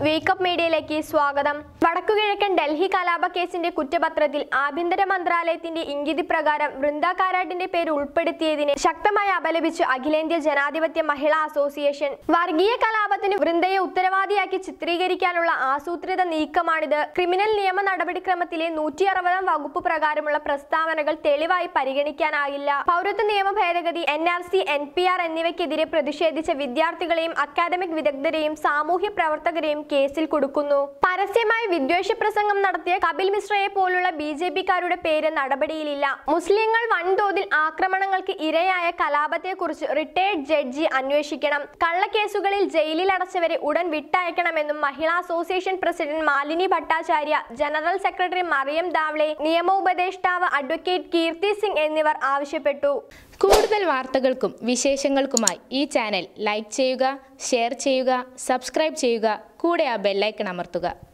wake up മീഡിയയിലേക്ക് സ്വാഗതം വടക്കുകിഴക്കൻ ഡൽഹി കലാപ കേസിന്റെ കുറ്റപത്രത്തിൽ ആഭ്യന്തര മന്ത്രാലയത്തിന്റെ ഇംഗിതി പ്രകാരം വൃന്ദ കാരാട്ടിന്റെ പേര് ഉൾപ്പെടുത്തിയതിനെ ശക്തമായി അപലപിച്ച് അഖിലേന്ത്യാ ജനാധിപത്യ മഹിളാ അസോസിയേഷൻ വർഗീയ കലാപത്തിന് വൃന്ദയെ ഉത്തരവാദിയാക്കി ചിത്രീകരിക്കാനുള്ള ആസൂത്രിത നീക്കമാണിത് ക്രിമിനൽ നിയമ നടപടിക്രമത്തിലെ നൂറ്റി അറുപതാം വകുപ്പ് പ്രകാരമുള്ള പ്രസ്താവനകൾ തെളിവായി പരിഗണിക്കാനാകില്ല പൗരത്വ നിയമ ഭേദഗതി N R C N P R എന്നിവയ്ക്കെതിരെ പ്രതിഷേധിച്ച വിദ്യാർത്ഥികളെയും അക്കാദമിക് വിദഗ്ധരെയും സാമൂഹ്യ പ്രവർത്തകരെയും കേസിൽ കൊടുക്കുന്നു പരസ്യമായി വിദ്വേഷ പ്രസംഗം നടത്തിയ കപിൽ മിശ്രയെ പോലുള്ള ബി ജെ പിക്കാരുടെ പേര് നടപടിയിലില്ല മുസ്ലിങ്ങൾ വൻതോതിൽ ആക്രമണങ്ങൾക്ക് ഇരയായ കലാപത്തെക്കുറിച്ച് റിട്ടയർഡ് ജഡ്ജി അന്വേഷിക്കണം കള്ളക്കേസുകളിൽ ജയിലിൽ അടച്ചവരെ ഉടൻ വിട്ടയക്കണമെന്നും Mahila association president Malini Bhattacharya general secretary Mariam Dhawale നിയമോപദേഷ്ടാവ് അഡ്വക്കേറ്റ് കീർത്തി സിംഗ് എന്നിവർ ആവശ്യപ്പെട്ടു കൂടുതൽ വാർത്തകൾക്കും വിശേഷങ്ങൾക്കുമായി ഈ ചാനൽ ലൈക്ക് ചെയ്യുക ഷെയർ ചെയ്യുക സബ്സ്ക്രൈബ് ചെയ്യുക കൂടെ ആ ബെല്ലൈക്കൺ അമർത്തുക